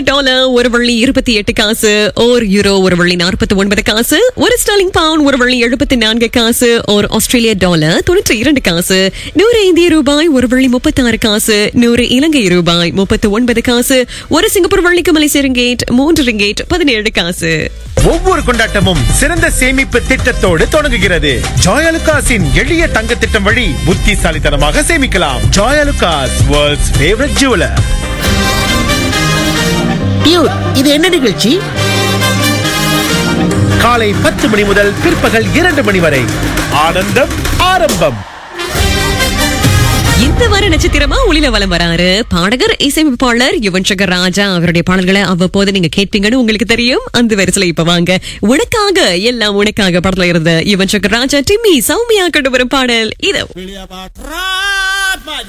dollar ஒரு வள்ளி இருபத்தி எட்டு காசு ஒரு யூரோ ஒரு வள்ளி நாற்பத்தி ஒன்பது காசு ஒரு ஸ்டாலிங் பவுண்ட் ஒரு வள்ளி எழுபத்தி நான்கு காசு ஒரு ஆஸ்திரேலிய டாலர் தொண்ணூற்றி இரண்டு காசு நூறு இந்திய ரூபாய் ஒரு வள்ளி முப்பத்தி ஆறு காசு நூறு இலங்கை ரூபாய் முப்பத்தி ஒன்பது காசு ஒரு சிங்கப்பூர் வள்ளிக்கு மலேசிய ரிங்கேட் மூன்று ரிங்கேட் பதினேழு காசு ஒவ்வொரு கொண்டாட்டமும் சிறந்த சேமிப்பு திட்டத்தோடு தொடங்குகிறது ஜாயலுகாஸின் எளிய தங்க திட்டம் வழி புத்திசாலித்தனமாக சேமிக்கலாம் Joyalukkas world's favourite jeweller dude இது என்ன நிகழ்ச்சி காலை பத்து மணி முதல் பிற்பகல் இரண்டு மணி வரை ஆனந்தம் ஆரம்பம் இந்த வார நட்சத்திரமா ஒளில வலம் வராரு பாடகர் இசையமைப்பாளர் யுவன் சங்கர் ராஜா அவருடைய பாடல்களை அவ்வப்போது நீங்க கேட்பீங்கன்னு உங்களுக்கு தெரியும் அந்த வரிசையில இப்ப வாங்க உனக்காக எல்லாம் உனக்காக படத்துல இருந்த யுவன் சங்கர் ராஜா டிம்மி சௌமியா கொண்டு வரும் பாடல் இதோ